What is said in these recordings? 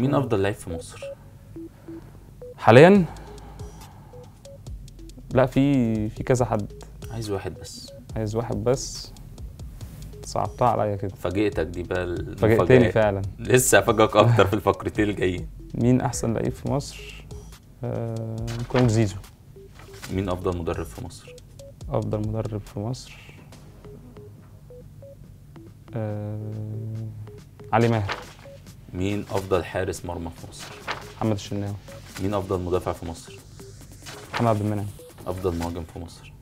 مين افضل لعيب في مصر حاليا لا في في كذا حد عايز واحد بس عايز واحد بس صعبتها عليا كده فاجئتك دي بقى فاجئتني المفاجآت. فعلا لسه هفاجئك اكتر في الفقرتين الجايين مين احسن لعيب في مصر آه، ممكن أقول زيزو مين افضل مدرب في مصر افضل مدرب في مصر آه، علي ماهر مين افضل حارس مرمى في مصر محمد الشناوي مين افضل مدافع في مصر محمد عبد المنعم افضل مهاجم في مصر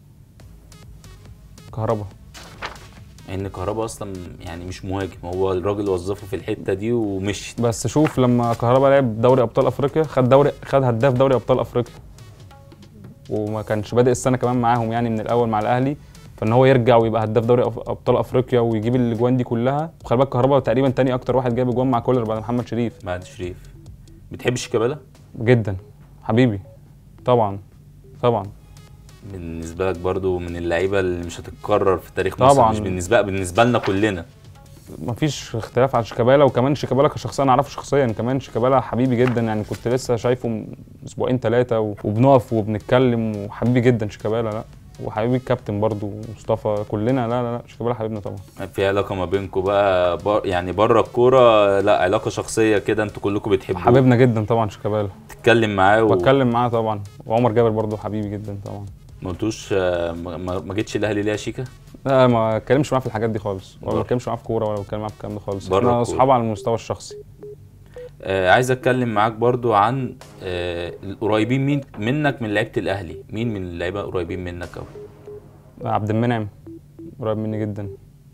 كهربا مع ان كهربا اصلا يعني مش مهاجم هو الراجل وظفه في الحته دي ومشي بس شوف لما كهربا لعب دوري ابطال افريقيا خد دوري خد هداف دوري ابطال افريقيا وما كانش بادئ السنه كمان معاهم يعني من الاول مع الاهلي فان هو يرجع ويبقى هداف دوري أف- ابطال افريقيا ويجيب الاجوان دي كلها وخلي بالك كهربا تقريبا تاني اكتر واحد جايب اجوان مع كولر بعد محمد شريف بعد شريف بتحب شيكابالا جدا حبيبي طبعا طبعا بالنسبه لك برضو من اللعيبه اللي مش هتتكرر في تاريخ مصر طبعاً. مش بالنسبه بالنسبه لنا كلنا مفيش اختلاف على شيكابالا وكمان شيكابالا كشخصيه انا اعرفه شخصيا كمان شيكابالا حبيبي جدا يعني كنت لسه شايفه من اسبوعين ثلاثه وبنقف وبنتكلم وحبيبي جدا شيكابالا لا وحبيبي الكابتن برضو مصطفى كلنا لا لا لا شيكابالا حبيبنا طبعا في علاقه ما بينكم بقى بر يعني بره الكوره لا علاقه شخصيه كده انتوا كلكم بتحبوه حبيبنا جدا طبعا شيكابالا تتكلم معاه و... بتكلم معاه طبعا وعمر جابر برضو حبيبي جدا طبعا ما قلتوش آه، ما ما- ما جيتش الاهلي ليه يا شيكا لا ما اتكلمش معاه في الحاجات دي خالص ولا بره. ما اتكلمش معاه في كوره ولا بتكلم معاه في الكلام ده خالص بره احنا الكورة. اصحاب على المستوى الشخصي آه عايز اتكلم معاك برضو عن آه القريبين مين منك من لعيبه الاهلي مين من اللعيبه قريبين منك قوي عبد المنعم قريب مني جدا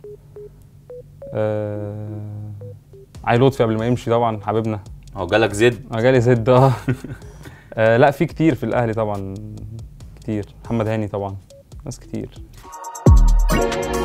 آه... علي لطفي قبل ما يمشي طبعا حبيبنا هو جالك زد انا جالي زد اه آه، لا في كتير في الاهلي طبعا كتير محمد هاني طبعا ناس كتير